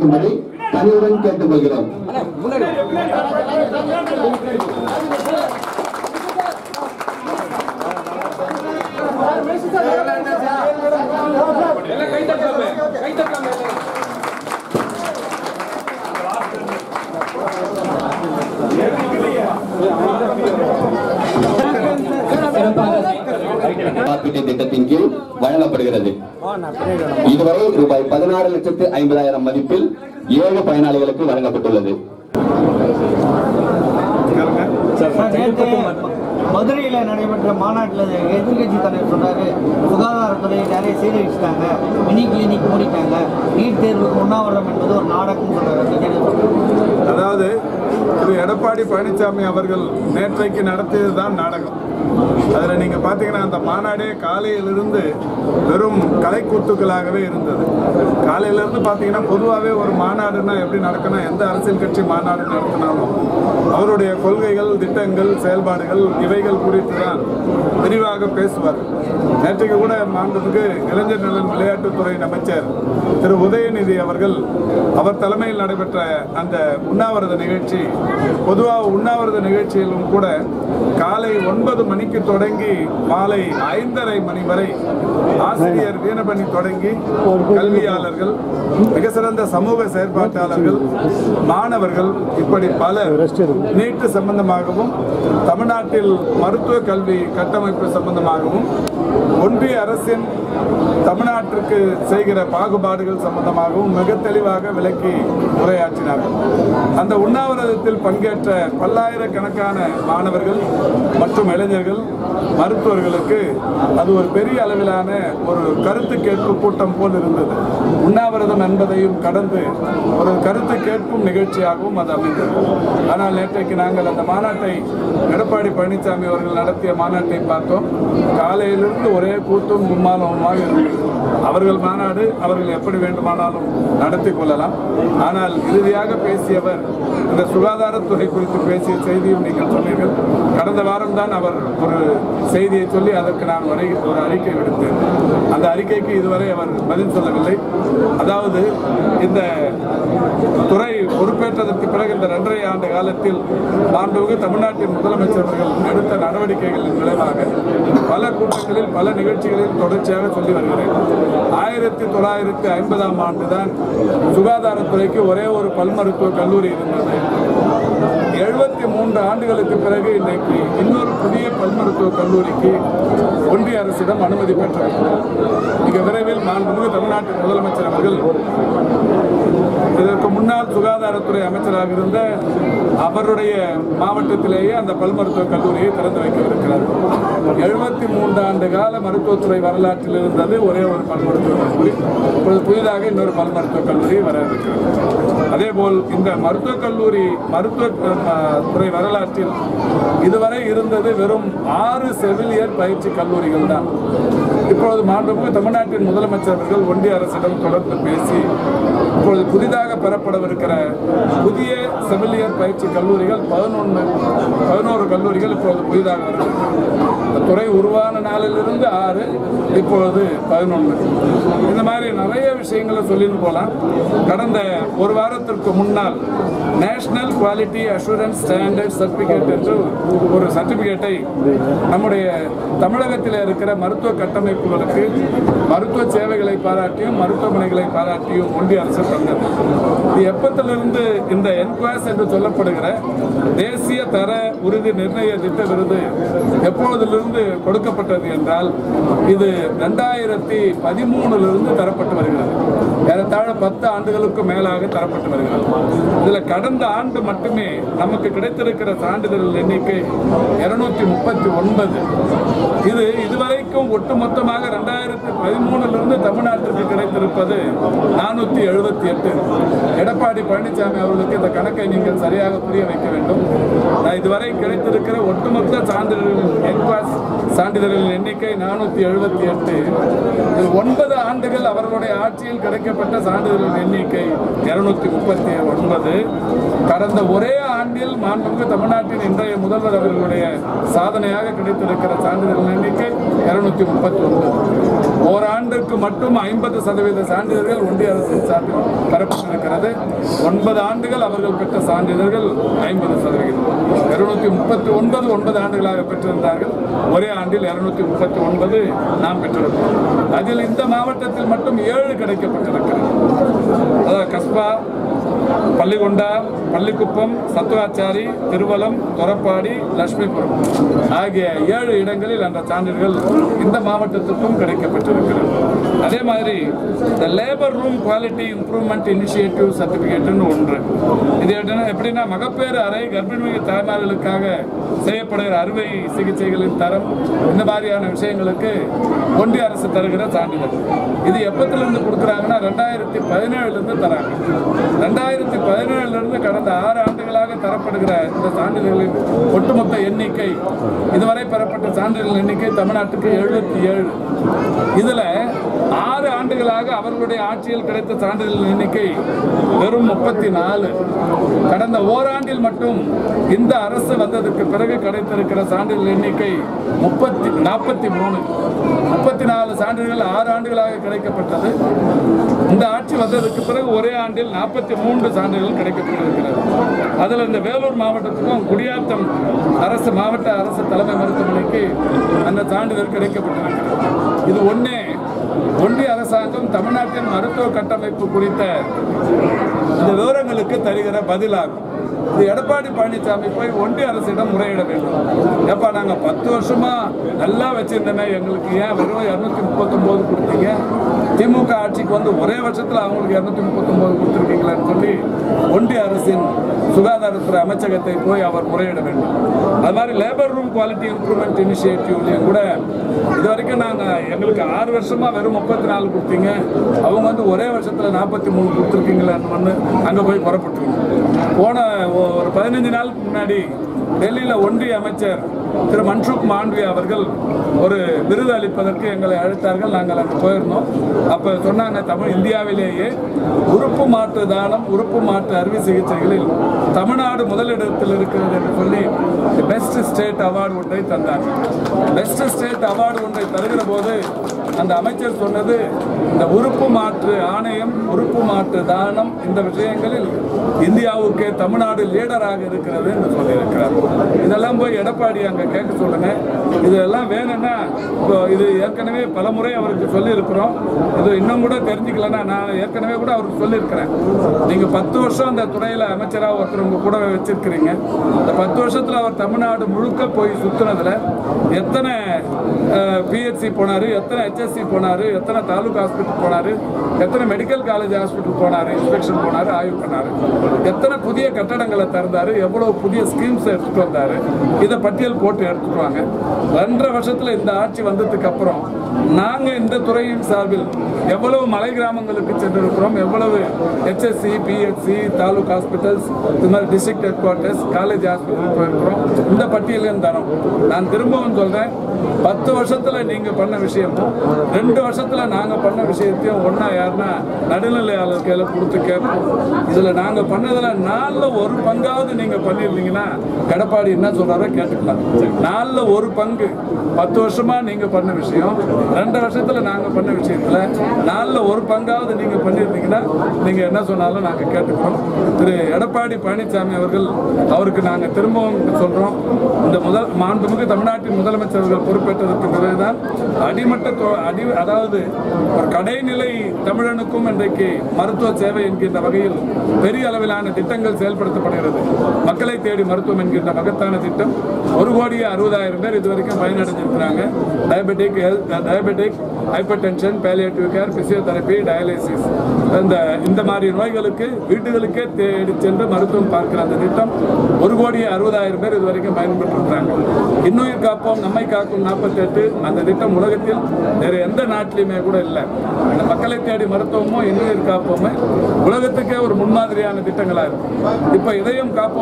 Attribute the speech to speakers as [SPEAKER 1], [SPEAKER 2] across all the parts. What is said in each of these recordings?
[SPEAKER 1] அளிக்கும்படி பணியுடன் கேட்டுக்கொள்கிறோம் காப்பீட்டு திட்டத்தின் கீழ் வழங்கப்படுகிறது இதுவரை ரூபாய் பதினாறு லட்சத்து ஐம்பதாயிரம் மதிப்பில் ஏழு பயனாளிகளுக்கு வழங்கப்பட்டுள்ளது
[SPEAKER 2] நேற்று மதுரையில நடைபெற்ற மாநாட்டில் எதிர்கட்சி தலைவர் சொன்னாரு சுகாதாரத்துறை நிறைய சீரழிச்சிட்டாங்க மினி கிளினிக் மூடிட்டாங்க நீட் தேர்வுக்கு உண்ணாவிரதம் என்பது ஒரு நாடகம் சொல்றாரு நீங்க என்ன சொல்றீங்க?
[SPEAKER 3] அதாவது திரு எடப்பாடி பழனிசாமி அவர்கள் நேற்றைக்கு நடத்தியது தான் நாடகம் அதில் நீங்கள் பார்த்தீங்கன்னா அந்த மாநாடே காலையிலிருந்து வெறும் கலைக்கூத்துக்களாகவே இருந்தது காலையிலிருந்து பார்த்தீங்கன்னா பொதுவாகவே ஒரு மாநாடுனா எப்படி நடக்கணும் எந்த அரசியல் கட்சி மாநாடு நடத்தினாலும் அவருடைய கொள்கைகள் திட்டங்கள் செயல்பாடுகள் இவைகள் குறித்து தான் விரிவாக பேசுவார் நேற்றைக்கு கூட மாண்புமிகு இளைஞர் நலன் விளையாட்டுத்துறை அமைச்சர் திரு உதயநிதி அவர்கள் அவர் தலைமையில் நடைபெற்ற அந்த உண்ணாவிரத நிகழ்ச்சி பொதுவாக உண்ணாவிரத நிகழ்ச்சியிலும் கூட காலை ஒன்பது மணிக்கு தொடங்கி மாலை ஐந்தரை மணி வரை ஆசிரியர் வீணபணி தொடங்கி கல்வியாளர்கள் மிக சிறந்த சமூக செயற்பாட்டாளர்கள் மாணவர்கள் இப்படி பலர் நீட்டு சம்பந்தமாகவும் தமிழ்நாட்டில் மருத்துவ கல்வி கட்டமைப்பு சம்பந்தமாகவும் ஒன்றிய அரசின் தமிழ்நாட்டிற்கு செய்கிற பாகுபாடுகள் சம்பந்தமாகவும் மிக தெளிவாக விளக்கி உரையாற்றினார்கள் அந்த உண்ணாவிரதத்தில் பங்கேற்ற பல்லாயிரக்கணக்கான மாணவர்கள் மற்றும் இளைஞர்கள் மருத்துவர்களுக்கு அது ஒரு பெரிய அளவிலான ஒரு கருத்து கேட்பு கூட்டம் போல் இருந்தது உண்ணாவிரதம் என்பதையும் கடந்து ஒரு கருத்து கேட்கும் நிகழ்ச்சியாகவும் அது அமைந்தது ஆனால் நேற்றைக்கு நாங்கள் அந்த மாநாட்டை எடப்பாடி பழனிசாமி அவர்கள் நடத்திய மாநாட்டை பார்த்தோம் காலையிலிருந்து ஒரே கூட்டும் கும்மாலமுமாக இருந்தது அவர்கள் மாநாடு அவர்கள் எப்படி வேண்டுமானாலும் நடத்தி கொள்ளலாம் ஆனால் இறுதியாக பேசியவர் இந்த சுகாதாரத்துறை குறித்து பேசிய செய்தியும் நீங்கள் சொன்னீர்கள் கடந்த வாரம் தான் அவர் ஒரு செய்தியை சொல்லி அதற்கு நான் வரை ஒரு அறிக்கை விடுத்தேன் அந்த அறிக்கைக்கு இதுவரை அவர் பதில் சொல்லவில்லை அதாவது இந்த துறை பொறுப்பேற்றதற்கு பிறகு இந்த இரண்டரை ஆண்டு காலத்தில் மாண்புமிகு தமிழ்நாட்டின் முதலமைச்சர் அவர்கள் எடுத்த நடவடிக்கைகளின் விளைவாக பல கூட்டங்களில் பல நிகழ்ச்சிகளில் தொடர்ச்சியாக சொல்லி வருகிறேன் ஆயிரத்தி தொள்ளாயிரத்தி ஐம்பதாம் ஆண்டு தான் சுகாதாரத்துறைக்கு ஒரே ஒரு பல் மருத்துவ கல்லூரி இருந்தது எழுபத்தி மூன்று ஆண்டுகளுக்கு பிறகு இன்றைக்கு இன்னொரு புதிய பல் மருத்துவ கல்லூரிக்கு ஒன்றிய அரசிடம் அனுமதி பெற்றிருக்கிறோம் மிக விரைவில் மாண்புமிகு தமிழ்நாட்டின் முதலமைச்சர் அவர்கள் இதற்கு முன்னாள் சுகாதாரத்துறை அமைச்சராக இருந்த அவருடைய மாவட்டத்திலேயே அந்த பல் மருத்துவக் கல்லூரியை திறந்து வைக்கவிருக்கிறார் எழுபத்தி மூன்று ஆண்டு கால மருத்துவத்துறை வரலாற்றில் இருந்தது ஒரே ஒரு பல் மருத்துவக் கல்லூரி இப்பொழுது புதிதாக இன்னொரு பல் மருத்துவக் கல்லூரி வர இருக்கிறது அதேபோல் இந்த மருத்துவக் கல்லூரி மருத்துவ அஹ், துறை வரலாற்றில் இதுவரை இருந்தது வெறும் ஆறு செவிலியர் பயிற்சி கல்லூரிகள் தான் இப்பொழுது மாண்புமிகு தமிழ்நாட்டின் முதலமைச்சர் அவர்கள் ஒன்றிய அரசிடம் தொடர்ந்து பேசி இப்பொழுது புதிதாக பெறப்படவிருக்கிற புதிய செவிலியர் பயிற்சி கல்லூரிகள் பதினொன்று பதினோரு கல்லூரிகள் இப்பொழுது புதிதாக வருகிறது இந்த துறை உருவான நாளிலிருந்து ஆறு இப்பொழுது பதினொன்று இந்த மாதிரி நிறைய விஷயங்களை சொல்லிட்டு போகலாம் கடந்த ஒரு வாரத்திற்கு முன்னால் national quality assurance standard certificate என்று ஒரு சர்டிஃபிகேட்டை நம்முடைய தமிழகத்தில் இருக்கிற மருத்துவ கட்டமைப்புகளுக்கு மருத்துவ சேவைகளை பாராட்டியும் மருத்துவமனைகளை பாராட்டியும் ஒன்றிய அரசு தந்தது இது எப்பத்திலிருந்து இந்த என்குவாஸ் என்று சொல்லப்படுகிற தேசிய தர உறுதி நிர்ணய திட்ட விருது எப்பொழுதிலிருந்து கொடுக்கப்பட்டது என்றால் இது ரெண்டாயிரத்தி பதிமூணுலிருந்து தரப்பட்டு வருகிறது ஏறத்தாழ பத்து ஆண்டுகளுக்கு மேலாக தரப்பட்டு வருகிறது இதுல கடந்த ஆண்டு மட்டுமே நமக்கு கிடைத்திருக்கிற சான்றிதழ் எண்ணிக்கை இருநூத்தி முப்பத்தி ஒன்பது இது இதுவரைக்கும் ஒட்டுமொத்தமாக ரெண்டாயிரத்தி பதிமூணுலிருந்து தமிழ்நாட்டிற்கு கிடைத்திருப்பது நானூத்தி எழுபத்தி எட்டு எடப்பாடி பழனிசாமி அவர்களுக்கு இந்த கணக்கை நீங்கள் சரியாக புரிய வைக்க வேண்டும் நான் இதுவரை கிடைத்திருக்கிற ஒட்டுமொத்த சான்றிதழ்களின் என்குவாஸ் சான்றிதழ்களின் எண்ணிக்கை நானூத்தி எழுபத்தி எட்டு இது ஒன்பது ஆண்டுகள் அவர்களுடைய ஆட்சியில் கிடைக்கப்பட்ட சான்றிதழ்களின் எண்ணிக்கை இருநூத்தி முப்பத்தி ஒன்பது கடந்த ஒரே ஆண்டில் மாண்புமிகு தமிழ்நாட்டின் இன்றைய முதல்வர் அவர்களுடைய சாதனையாக கிடைத்திருக்கிற சான்றிதழ்களின் எண்ணிக்கை இருநூத்தி முப்பத்தி ஒன்பது ஓராண்டுக்கு மட்டும் ஐம்பது சதவீத சான்றிதழ்கள் ஒன்றிய அரசு சார்பில் பெறப்பட்டிருக்கிறது ஒன்பது ஆண்டுகள் அவர்கள் பெற்ற சான்றிதழ்கள் ஐம்பது சதவீதம் இருநூத்தி முப்பத்தி ஒன்பது ஒன்பது ஆண்டுகளாக பெற்றிருந்தார்கள் ஒரே ஆண்டில் இருநூத்தி முப்பத்தி ஒன்பது நாம் பெற்றிருக்கிறோம் அதில் இந்த மாவட்டத்தில் மட்டும் ஏழு கிடைக்கப்பட்டிருக்கிறது அதாவது கஸ்பா பள்ளிகொண்டா பள்ளிக்குப்பம் சத்துவாச்சாரி திருவலம் தொரப்பாடி லட்சுமிபுரம் ஆகிய ஏழு இடங்களில் அந்த சான்றிதழ்கள் இந்த மாவட்டத்திற்கும் கிடைக்கப்பட்டிருக்கிறது அதே மாதிரி இந்த labour room quality improvement initiative சர்டிஃபிகேட்னு ஒன்று இது எப்படின்னா- எப்படின்னா மகப்பேறு அறை கர்ப்பிணி தாய்மார்களுக்காக செய்யப்படுகிற அறுவை சிகிச்சைகளின் தரம் இந்த மாதிரியான விஷயங்களுக்கு ஒன்றிய அரசு தருகிற சான்றிதழ் இது எப்பத்திலிருந்து கொடுக்குறாங்கன்னா ரெண்டாயிரத்தி பதினேழுலேருந்து தராங்க ரெண்டாயிரத்தி பதினேழுலேருந்து கடந்த ஆறு ஆண்டுகளாக தரப்படுகிற இந்த சான்றிதழ்களின் ஒட்டுமொத்த எண்ணிக்கை இதுவரை பெறப்பட்ட சான்றிதழ் எண்ணிக்கை தமிழ்நாட்டுக்கு எழுபத்தி ஏழு இதுல ஆறு ஆண்டுகளாக அவர்களுடைய ஆட்சியில் கிடைத்த சான்றிதழ் எண்ணிக்கை வெறும் முப்பத்தி நாலு கடந்த ஓராண்டில் மட்டும் இந்த அரசு வந்ததற்கு பிறகு கிடைத்திருக்கிற சான்றிதழ் எண்ணிக்கை முப்பத்தி நாற்பத்தி மூணு முப்பத்தி நாலு சான்றிதழ்கள் ஆறு ஆண்டுகளாக கிடைக்கப்பட்டது இந்த ஆட்சி வந்ததற்கு பிறகு ஒரே ஆண்டில் நாற்பத்தி மூன்று சான்றிதழ்கள் கிடைக்கப்பட்டிருக்கிறது அதில் இந்த வேலூர் மாவட்டத்துக்கும் குடியாத்தம் அரசு மாவட்ட அரசு தலைமை மருத்துவமனைக்கு அந்த சான்றிதழ் கிடைக்கப்பட்டிருக்கிறது இது ஒன்றே ஒன்றிய அரசாங்கம் தமிழ்நாட்டின் மருத்துவ கட்டமைப்பு குறித்த இந்த விவரங்களுக்கு தருகிற பதிலாகும் இது எடப்பாடி பழனிசாமி போய் ஒன்றிய அரசிடம் முறையிட வேண்டும் ஏப்பா நாங்கள் பத்து வருஷமா நல்லா வச்சிருந்தோமே எங்களுக்கு ஏன் வெறும் இரநூத்தி முப்பத்தொம்போது கொடுத்தீங்க திமுக ஆட்சிக்கு வந்து ஒரே வருஷத்தில் அவங்களுக்கு இரநூத்தி முப்பத்தொம்போது கொடுத்துருக்கீங்களான்னு சொல்லி ஒன்றிய அரசின் சுகாதாரத்துறை அமைச்சகத்தை போய் அவர் முறையிட வேண்டும் அது மாதிரி லேபர் ரூம் குவாலிட்டி இம்ப்ரூவ்மெண்ட் இனிஷியேட்டிவ்லையும் கூட இது வரைக்கும் நாங்கள் எங்களுக்கு ஆறு வருஷமா வெறும் முப்பத்தி நாலு கொடுத்தீங்க அவங்க வந்து ஒரே வருஷத்தில் நாற்பத்தி மூணு கொடுத்துருக்கீங்களான்னு அங்கே போய் புறப்பட்டுருக்கோம் போன ஒரு பதினஞ்சு நாளுக்கு முன்னாடி டெல்லியில் ஒன்றிய அமைச்சர் திரு மன்சுக் மாண்ட்வியா அவர்கள் ஒரு விருது அளிப்பதற்கு எங்களை அழைத்தார்கள் நாங்கள் அங்கே போயிருந்தோம் அப்போ சொன்னாங்க தமிழ் இந்தியாவிலேயே உறுப்பு மாற்று தானம் உறுப்பு மாற்று அறுவை சிகிச்சைகளில் தமிழ்நாடு முதலிடத்தில் இருக்கிறது என்று சொல்லி பெஸ்ட் ஸ்டேட் அவார்டு ஒன்றை தந்தாங்க பெஸ்ட் ஸ்டேட் அவார்டு ஒன்றை தருகிற போது அந்த அமைச்சர் சொன்னது இந்த உறுப்பு மாற்று ஆணையம் உறுப்பு மாற்று தானம் இந்த விஷயங்களில் இந்தியாவுக்கே தமிழ்நாடு லீடராக இருக்கிறது என்று சொல்லியிருக்கிறார் இதெல்லாம் போய் எடப்பாடி அங்கே கேட்க சொல்லுங்க இதெல்லாம் வேணும்னா இப்போ இது ஏற்கனவே பல முறை அவருக்கு சொல்லியிருக்கிறோம் இது இன்னும் கூட தெரிஞ்சுக்கலன்னா நான் ஏற்கனவே கூட அவருக்கு சொல்லியிருக்கிறேன் நீங்கள் பத்து வருஷம் அந்த துறையில் அமைச்சராக ஒருத்தர் உங்க கூட வச்சிருக்கிறீங்க இந்த பத்து வருஷத்தில் அவர் தமிழ்நாடு முழுக்க போய் சுற்றுனதுல எத்தனை பிஹெச்சி போனார் எத்தனை ஹெச்எஸ்சி போனார் எத்தனை தாலுகா ஹாஸ்பிட்டல் போனார் எத்தனை மெடிக்கல் காலேஜ் ஹாஸ்பிட்டல் போனார் இன்ஸ்பெக்ஷன் போனார் ஆய்வு பண்ணார் எத்தனை புதிய கட்டடங்களை திறந்தாரு எவ்வளவு புதிய ஸ்கீம்ஸ் எடுத்துட்டு வந்தாரு இதை பட்டியல் போட்டு எடுத்துட்டு வாங்க ரெண்டரை வருஷத்துல இந்த ஆட்சி வந்ததுக்கு அப்புறம் நாங்க இந்த துறையின் சார்பில் எவ்வளவு மலை கிராமங்களுக்கு சென்றிருக்கிறோம் எவ்வளவு ஹெச்எஸ்சி பிஹெச்சி தாலுக் ஹாஸ்பிட்டல்ஸ் இது மாதிரி district headquarters college hospital போயிருக்கிறோம் இந்த பட்டியலையும் தரோம் நான் திரும்பவும் சொல்றேன் பத்து வருஷத்துல நீங்க பண்ண விஷயமும் ரெண்டு வருஷத்துல நாங்க பண்ண விஷயத்தையும் ஒண்ணா யாருன்னா நடுநிலையாளர் கையில கொடுத்து கேட்போம் இதுல நாங்க பண்ணதுல நாலுல ஒரு பங்காவது நீங்க பண்ணிருந்தீங்கன்னா எடப்பாடி என்ன சொல்றாரோ கேட்டுக்கலாம் நாலுல ஒரு பங்கு பத்து வருஷமா நீங்க பண்ண விஷயம் ரெண்டு வருஷத்துல நாங்க பண்ண விஷயத்துல நாலுல ஒரு பங்காவது நீங்க பண்ணிருந்தீங்கன்னா நீங்க என்ன சொன்னாலும் நாங்க கேட்டுக்கிறோம் திரு எடப்பாடி பழனிசாமி அவர்கள் அவருக்கு நாங்க திரும்பவும் சொல்றோம் இந்த முதல் மாண்புமிகு தமிழ்நாட்டின் முதலமைச்சர் அவர்கள் பொறுப்பேற்றதற்கு பிறகுதான் அடிமட்ட தொ- அடி அதாவது ஒரு கடைநிலை தமிழனுக்கும் இன்றைக்கு மருத்துவ சேவை என்கின்ற வகையில் பெரிய அளவிலான திட்டங்கள் செயல்படுத்தப்படுகிறது மக்களை தேடி மருத்துவம் என்கின்ற மகத்தான திட்டம் ஒரு கோடியே அறுபதாயிரம் பேர் இதுவரைக்கும் பயனடைஞ்சிருக்கிறாங்க diabetic diabetic hypertension palliative care physiotherapy dialysis இந்த இந்த மாதிரி நோய்களுக்கு வீடுகளுக்கே தேடி சென்று மருத்துவம் பார்க்கிற அந்த திட்டம் ஒரு கோடியே அறுபதாயிரம் பேர் இதுவரைக்கும் பயன்பெற்றிருக்கிறாங்க இன்னுயிர் காப்போம் நம்மை காக்கும் நாற்பத்தெட்டு அந்த திட்டம் உலகத்தில் வேறு எந்த நாட்டிலையுமே கூட இல்லை இந்த மக்களை தேடி மருத்துவமும் இன்னுயிர் காப்போமே உலகத்துக்கே ஒரு முன்மாதிரியான திட்டங்களாக இருக்கும் இப்போ இதயம் காப்போம் என்கின்ற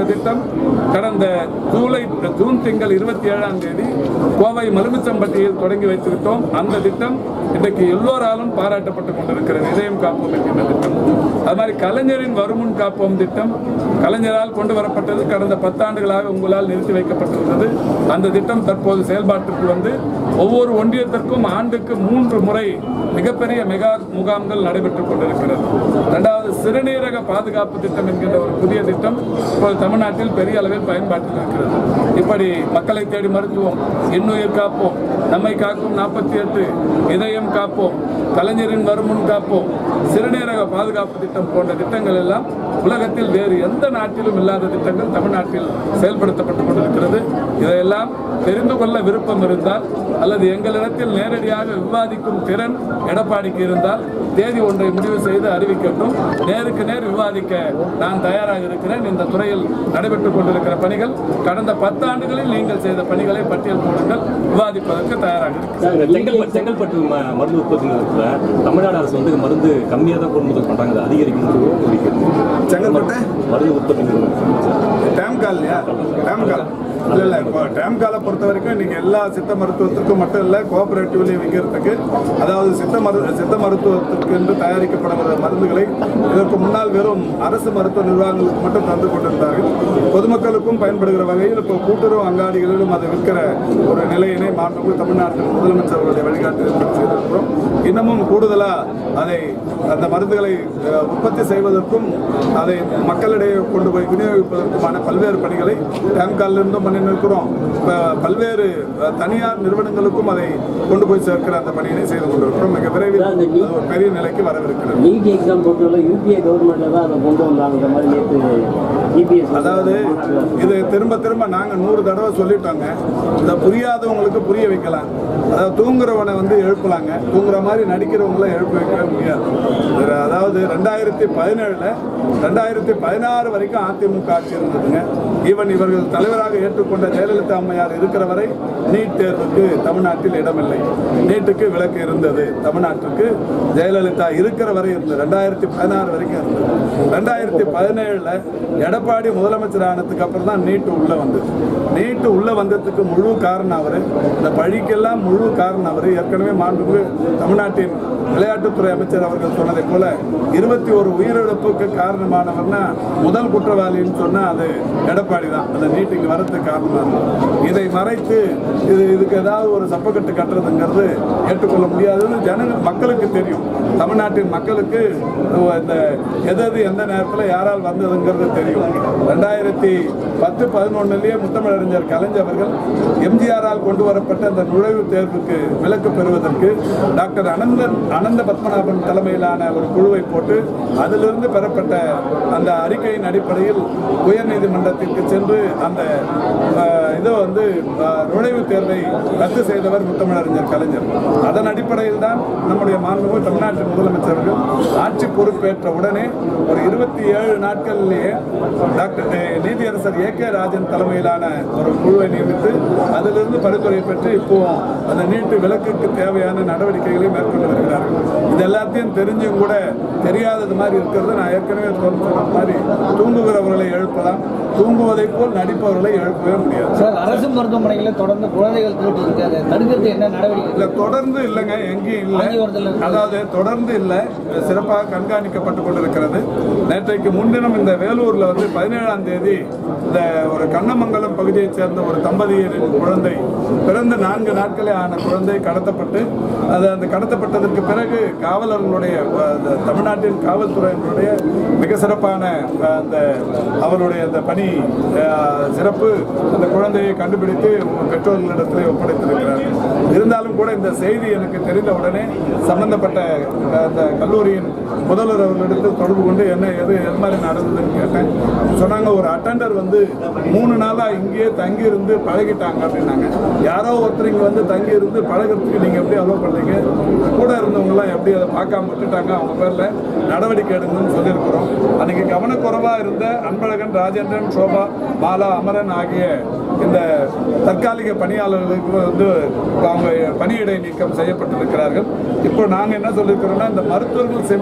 [SPEAKER 3] திட்டம் கடந்த ஜூலை ஜூன் திங்கள் இருபத்தி ஏழாம் தேதி கோவை மலுமிச்சம்பட்டியில் தொடங்கி வைத்துவிட்டோம் அந்த திட்டம் இன்றைக்கு எல்லோராலும் பாராட்டப்பட்டுக் கொண்டிருக்கிறது இதயம் காப்போம் என்கின்ற திட்டம் அது மாதிரி கலைஞரின் வருமுன் காப்போம் திட்டம் கலைஞரால் கொண்டு வரப்பட்டது கடந்த பத்தாண்டுகளாக உங்களால் நிறுத்தி வைக்கப்பட்டிருந்தது அந்த திட்டம் தற்போது செயல்பாட்டிற்கு வந்து ஒவ்வொரு ஒன்றியத்திற்கும் ஆண்டுக்கு மூன்று முறை மிகப்பெரிய மெகா முகாம்கள் நடைபெற்றுக் கொண்டிருக்கிறது இரண்டாவது சிறுநீரக பாதுகாப்பு திட்டம் என்கின்ற ஒரு புதிய திட்டம் இப்போது தமிழ்நாட்டில் பெரிய அளவில் பயன்பாட்டில் இருக்கிறது இப்படி மக்களை தேடி மருத்துவம் இன்னுயிர் காப்போம் நம்மை காக்கும் நாற்பத்தி எட்டு இதயம் காப்போம் கலைஞரின் வருமுன் காப்போம் சிறுநீரக பாதுகாப்பு திட்டம் போன்ற திட்டங்கள் எல்லாம் உலகத்தில் வேறு எந்த நாட்டிலும் இல்லாத திட்டங்கள் தமிழ்நாட்டில் செயல்படுத்தப்பட்டுக் கொண்டிருக்கிறது இதையெல்லாம் தெரிந்து கொள்ள விருப்பம் இருந்தால் அல்லது எங்களிடத்தில் நேரடியாக விவாதிக்கும் திறன் எடப்பாடிக்கு இருந்தால் தேதி ஒன்றை முடிவு செய்து அறிவிக்கட்டும் நேருக்கு நேர் விவாதிக்க நான் தயாராக இருக்கிறேன் இந்த துறையில் நடைபெற்றுக் கொண்டிருக்கிற பணிகள் கடந்த பத்தாண்டுகளில் நீங்கள் செய்த பணிகளை பட்டியல் போடுங்கள் விவாதிப்பதற்கு தயாராக இருக்கிறேன்
[SPEAKER 4] செங்கல்பட்டு செங்கல்பட்டு ம- மருந்து உற்பத்தி நிலையத்துல தமிழ்நாடு அரசு வந்து மருந்து கம்மியாக தான் கொள்முதல் பண்றாங்க அது அதிகரிக்கணும்னு கோரிக்கை
[SPEAKER 3] செங்கல்பட்டு
[SPEAKER 4] மருந்து உற்பத்தி நிறுவனம்
[SPEAKER 3] டேம் கால் இல்லையா டேம் கால் இல்லை இல்லை இப்போ டேம் காலை பொறுத்த வரைக்கும் இன்னைக்கு எல்லா சித்த மருத்துவத்திற்கும் மட்டும் இல்லை கோஆபரேட்டிவ்லையும் விற்கிறதுக்கு அதாவது சித்த மரு சித்த மருத்துவத்திற்கு என்று தயாரிக்கப்படுகிற மருந்துகளை இதற்கு முன்னால் வெறும் அரசு மருத்துவ நிர்வாகங்களுக்கு மட்டும் தந்து கொண்டிருந்தார்கள் பொதுமக்களுக்கும் பயன்படுகிற வகையில் இப்போ கூட்டுறவு அங்காடிகளிலும் அதை விற்கிற ஒரு நிலையினை மாண்புமிகு தமிழ்நாட்டில் முதலமைச்சர் அவருடைய வழிகாட்டுதல் செய்திருக்கிறோம் இன்னமும் கூடுதலாக அதை அந்த மருந்துகளை அஹ், உற்பத்தி செய்வதற்கும் அதை மக்களிடையே கொண்டு போய் விநியோகிப்பதற்குமான பல்வேறு பணிகளை டேம்காலிலிருந்தும் பண்ணி நிற்கிறோம் இப்ப பல்வேறு அஹ், தனியார் நிறுவனங்களுக்கும் அதை கொண்டு போய் சேர்க்கிற அந்த பணியினை செய்து கொண்டிருக்கிறோம் மிக விரைவில் அது ஒரு பெரிய நிலைக்கு வரவிருக்கிறது
[SPEAKER 5] நீட் எக்ஸாம் பொறுத்தவரை யூபிஏ கவர்மெண்ட்ல தான் அதை கொண்டு வந்தாங்க இந்த மாதிரி நேற்று இபிஎஸ்
[SPEAKER 3] அதாவது இது திரும்ப திரும்ப நாங்க நூறு தடவை சொல்லிட்டோங்க இதை புரியாதவங்களுக்கு புரிய வைக்கலாம் அதாவது தூங்குறவனை வந்து எழுப்பலாங்க தூங்குற மாதிரி நடிக்கிறவங்கள எழுப்ப வைக்கவே முடியாது இது அதாவது ரெண்டாயிரத்தி பதினேழுல ரெண்டாயிரத்தி பதினாறு வரைக்கும் அதிமுக ஆட்சி இருந்ததுங்க ஈவன் இவர்கள் தலைவராக ஏற்றுக்கொண்ட ஜெயலலிதா அம்மையார் இருக்கிற வரை நீட் தேர்வுக்கு தமிழ்நாட்டில் இடமில்லை நீட்டுக்கு விலக்கு இருந்தது தமிழ்நாட்டுக்கு ஜெயலலிதா இருக்கிற வரை இருந்தது ரெண்டாயிரத்தி பதினாறு வரைக்கும் இருந்தது ரெண்டாயிரத்தி பதினேழுல எடப்பாடி முதலமைச்சர் ஆனதுக்கு அப்புறம் தான் நீட்டு உள்ள வந்தது நீட்டு உள்ள வந்ததுக்கு முழு காரணம் அவரு இந்த பழிக்கெல்லாம் முழு காரணம் அவரு ஏற்கனவே மாண்புமிகு தமிழ்நாட்டின் விளையாட்டுத்துறை அமைச்சர் அவர்கள் சொன்னதை போல இருபத்தி ஒரு உயிரிழப்புக்கு காரணமானவர்னா முதல் குற்றவாளின்னு சொன்னா அது எடப்பாடி தான் அந்த நீட்டுக்கு வரதுக்கு காரணமா இருக்கும் இதை மறைத்து இது இதுக்கு ஏதாவது ஒரு சப்பக்கட்டு கட்டுறதுங்கிறது ஏற்றுக்கொள்ள முடியாதுன்னு ஜனங்க மக்களுக்கு தெரியும் தமிழ்நாட்டின் மக்களுக்கு இந்த எது எது எந்த நேரத்தில் யாரால் வந்ததுங்கிறது தெரியும் ரெண்டாயிரத்தி பத்து பதினொன்னுலேயே முத்தமிழறிஞர் கலைஞர் அவர்கள் எம்ஜிஆரால் கொண்டு வரப்பட்ட அந்த நுழைவுத் தேர்வுக்கு விலக்கு பெறுவதற்கு டாக்டர் அனந்தன் அனந்த பத்மநாபன் தலைமையிலான ஒரு குழுவை போட்டு அதிலிருந்து பெறப்பட்ட அந்த அறிக்கையின் அடிப்படையில் உயர்நீதிமன்றத்திற்கு சென்று அந்த அஹ், இதை வந்து அஹ், நுழைவுத் தேர்வை ரத்து செய்தவர் முத்தமிழறிஞர் கலைஞர் அதன் அடிப்படையில் தான் நம்முடைய மாண்புமிகு தமிழ்நாட்டு முதலமைச்சர்கள் ஆட்சி பொறுப்பேற்ற உடனே ஒரு இருபத்தி ஏழு நாட்களிலேயே டாக்டர் அஹ், நீதியரசர் ஏ கே ராஜன் தலைமையிலான ஒரு குழுவை நியமித்து அதிலிருந்து பரிந்துரை பெற்று இப்போ அந்த நீட்டு விலக்குக்கு தேவையான நடவடிக்கைகளை மேற்கொண்டு வருகிறார்கள் இது எல்லாத்தையும் தெரிஞ்சும் கூட தெரியாதது மாதிரி இருக்கிறது நான் ஏற்கனவே சொன்ன மாதிரி தூங்குகிறவர்களை எழுப்பலாம் தூங்குவதைப் போல் நடிப்பவர்களை எழுப்பவே முடியாது
[SPEAKER 2] சார் அரசு மருத்துவமனைகளில் தொடர்ந்து குழந்தைகள் தூட்டு இருக்கு அதை தடுக்கிறது என்ன நடவடிக்கை
[SPEAKER 3] இல்ல தொடர்ந்து இல்லைங்க எங்கேயும்
[SPEAKER 2] காஞ்சிபுரத்துல
[SPEAKER 3] இல்லை
[SPEAKER 2] இருக்கு.
[SPEAKER 3] அதாவது தொடர்ந்து இல்லை சிறப்பாக கண்காணிக்கப்பட்டு கொண்டிருக்கிறது நேற்றைக்கு முன்தினம் இந்த வேலூர்ல வந்து பதினேழாம் தேதி இந்த ஒரு கண்ணமங்கலம் பகுதியைச் சேர்ந்த ஒரு தம்பதியரின் குழந்தை பிறந்த நான்கு நாட்களே ஆன குழந்தை கடத்தப்பட்டு அது அந்த கடத்தப்பட்டதற்கு பிறகு காவலர்களுடைய அஹ், அந்த தமிழ்நாட்டின் காவல்துறையினுடைய மிக சிறப்பான அஹ், அந்த அவருடைய அந்த பணி அஹ், சிறப்பு அந்த குழந்தையை கண்டுபிடித்து பெற்றோர்களிடத்திலே ஒப்படைத்திருக்கிறார்கள் இருந்தாலும் கூட இந்த செய்தி எனக்கு தெரிந்த உடனே சம்பந்தப்பட்ட அஹ், அந்த கல்லூரியின் முதல்வர் அவர்களிடத்தில் தொடர்பு கொண்டு என்ன எது எது மாதிரி நடந்ததுன்னு கேட்டேன் சொன்னாங்க ஒரு அட்டெண்டர் வந்து மூணு நாளா இங்கேயே தங்கி இருந்து பழகிட்டாங்க அப்படின்னாங்க யாரோ ஒருத்தர் இங்க வந்து தங்கி இருந்து பழகிறதுக்கு நீங்க எப்படி அலோவ் பண்றீங்க கூட இருந்தவங்க எல்லாம் எப்படி அதை பார்க்காம விட்டுட்டாங்க அவங்க பேர்ல நடவடிக்கை எடுங்கன்னு சொல்லியிருக்கிறோம் அன்னைக்கு கவனக்குறைவா இருந்த அன்பழகன் ராஜேந்திரன் சோபா பாலா அமரன் ஆகிய இந்த தற்காலிக பணியாளர்களுக்கு வந்து அவங்க பணியிடை நீக்கம் செய்யப்பட்டிருக்கிறார்கள் இப்போ நாங்க என்ன சொல்லியிருக்கிறோம்னா இந்த மருத்துவர்கள் செவிலியர்கள்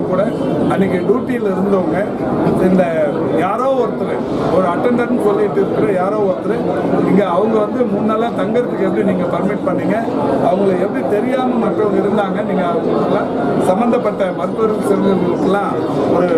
[SPEAKER 3] இருந்தாலும் கூட அன்னைக்கு டியூட்டியில் இருந்தவங்க இந்த யாரோ ஒருத்தர் ஒரு அட்டண்டன்ட் சொல்லிட்டு இருக்கிற யாரோ ஒருத்தர் இங்கே அவங்க வந்து மூணு நாளாக தங்கறதுக்கு எப்படி நீங்கள் பர்மிட் பண்ணீங்க அவங்கள எப்படி தெரியாமல் மற்றவங்க இருந்தாங்க நீங்கள் அவங்களுக்கெல்லாம் சம்மந்தப்பட்ட மருத்துவர்கள் செல்வங்களுக்கெல்லாம் ஒரு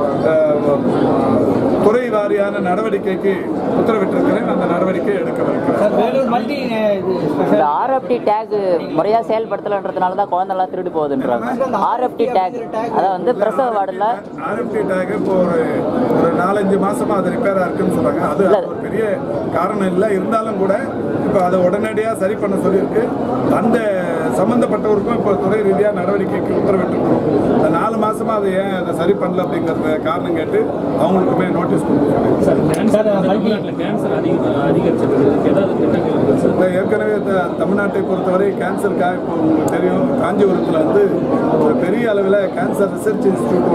[SPEAKER 3] அஹ், துறை வாரியான நடவடிக்கைக்கு உத்தரவிட்டிருக்கிறேன் அந்த நடவடிக்கை எடுக்கவிருக்கிறேன்
[SPEAKER 2] சார் வேலூர் மல்டி இது
[SPEAKER 6] இந்த
[SPEAKER 2] ஸ்பெஷல்
[SPEAKER 6] ஆர்எஃப்டி டேக் முறையா செயல்படுத்தலன்றதுனால தான் குழந்தைலாம் திருடு போகுதுன்றாங்க ஆர்எஃப்டி டேக் அதான் வந்து பிரசவ வார்டில்
[SPEAKER 3] ஆர்எஃப்டி டேக் இப்போ ஒரு ஒரு நாலஞ்சு மாசமா அது ரிப்பேரா இருக்குன்னு சொல்றாங்க அது
[SPEAKER 6] இல்ல.
[SPEAKER 3] ஒரு பெரிய காரணம் இல்லை இருந்தாலும் கூட இப்போ அதை உடனடியாக சரி பண்ண சொல்லியிருக்கு அந்த சம்பந்தப்பட்டவருக்கும் இப்போ துறை ரீதியாக நடவடிக்கைக்கு உத்தரவிட்டிருக்கிறோம் அந்த நாலு மாசமா அதை ஏன் அதை சரி பண்ணல அப்படிங்கிறத காரணம் கேட்டு அவங்களுக்குமே நோட்டீஸ் கொடுத்துருக்கோம்
[SPEAKER 4] சார் கேன்சர் தமிழ்நாட்டில் கேன்சர் அதிக அதிகரிச்சிருக்கு ஏதாவது திட்டங்கள் இருக்குது சார்
[SPEAKER 3] இப்போ ஏற்கனவே த- தமிழ்நாட்டை பொறுத்தவரை கேன்சருக்காக இப்போ உங்களுக்கு தெரியும் காஞ்சிபுரத்தில் வந்து ஒரு பெரிய அளவில் கேன்சர் ரிசர்ச் இன்ஸ்டியூட்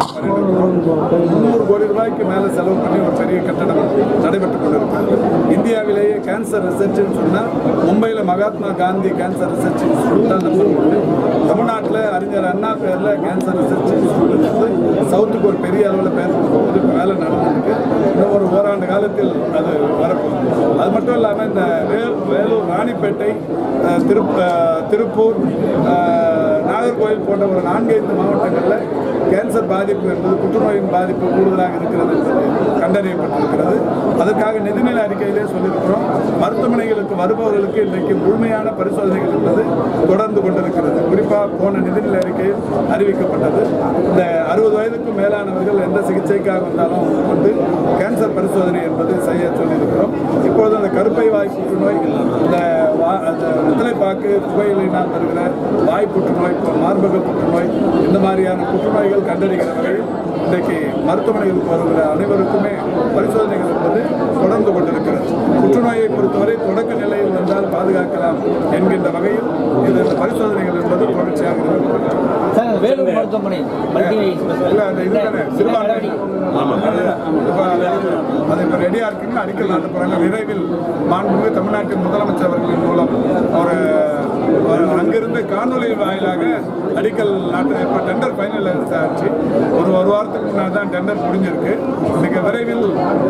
[SPEAKER 3] முந்நூறு கோடி ரூபாய்க்கு மேலே செலவு பண்ணி ஒரு பெரிய கட்டடம் நடைபெற்று கொண்டிருக்கிறது இந்தியாவிலேயே கேன்சர் ரிசர்ச்னு சொன்னால் மும்பையில் Mahatma Gandhi cancer research institute தான் நம்பர் ஒன்று தமிழ்நாட்டில் அறிஞர் அண்ணா பேரில் கேன்சர் ரிசர்ச் இன்ஸ்டியூட் வந்து சவுத்துக்கு ஒரு பெரிய அளவில் பேர் கொடுக்கும்போது இப்போ வேலை நடந்துருக்கு இன்னும் ஒரு ஓராண்டு காலத்தில் அது வரப்போகுது அது மட்டும் இல்லாமல் இந்த வே- வேலூர் ராணிப்பேட்டை அஹ், திருப் அஹ், திருப்பூர் அஹ், நாகர்கோவில் போன்ற ஒரு நான்கைந்து மாவட்டங்களில் கேன்சர் பாதிப்பு என்பது புற்றுநோயின் பாதிப்பு கூடுதலாக இருக்கிறது என்பது கண்டறியப்பட்டிருக்கிறது அதற்காக நிதிநிலை அறிக்கையிலே சொல்லியிருக்கிறோம் மருத்துவமனைகளுக்கு வருபவர்களுக்கு இன்றைக்கு முழுமையான பரிசோதனைகள் என்பது தொடர்ந்து கொண்டிருக்கிறது குறிப்பாக போன நிதிநிலை அறிக்கையில் அறிவிக்கப்பட்டது இந்த அறுபது வயதுக்கும் மேலானவர்கள் எந்த சிகிச்சைக்காக வந்தாலும் அவங்களுக்கு வந்து கேன்சர் பரிசோதனை என்பது செய்ய சொல்லியிருக்கிறோம் இப்பொழுது அந்த கருப்பை வாய் புற்றுநோய் இந்த வா- அந்த வெத்தலைப்பாக்கு புகையிலினால் வருகிற வாய் புற்றுநோய் மார்பக புற்றுநோய் இந்த மாதிரியான புற்றுநோய்கள் கண்டறிகிற வகையில் இன்றைக்கு மருத்துவமனைகளுக்கு வருகிற அனைவருக்குமே பரிசோதனைகள் என்பது தொடர்ந்து கொண்டிருக்கிறது புற்றுநோயை பொறுத்தவரை தொடக்க நிலையில் வந்தால் பாதுகாக்கலாம் என்கின்ற வகையில் இது இந்த பரிசோதனைகள் என்பது தொடர்ச்சியாக இருக்கிறது
[SPEAKER 2] சார் வேலூர் மருத்துவமனை மல்டி
[SPEAKER 3] இல்ல, அந்த இது தானே, சிறுபான்மை. அது இப்ப அது- அது இப்ப ரெடியா இருக்குங்க அடிக்கல் நாட்ட போறாங்க விரைவில் மாண்புமிகு தமிழ்நாட்டின் முதலமைச்சர் அவர்களின் மூலம் ஒரு ஒரு அங்கிருந்து காணொலி வாயிலாக அடிக்கல் நாட்டு இப்போ டெண்டர் ஃபைனல் ஆச்சு ஒரு ஒரு வாரத்துக்கு முன்னாடி தான் டெண்டர் முடிஞ்சிருக்கு மிக விரைவில்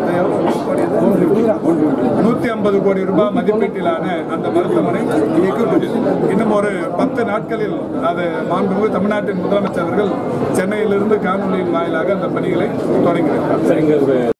[SPEAKER 3] நூற்றி ஐம்பது கோடி ரூபாய் மதிப்பீட்டிலான அந்த மருத்துவமனை இயக்கப்பட்டது இன்னும் ஒரு பத்து நாட்களில் அது மாண்புமிகு தமிழ்நாட்டின் முதலமைச்சர் அவர்கள் சென்னையிலிருந்து காணொலியின் வாயிலாக அந்த பணிகளை தொடங்கியிருக்கிறார்
[SPEAKER 4] சார் இங்கே ஒரு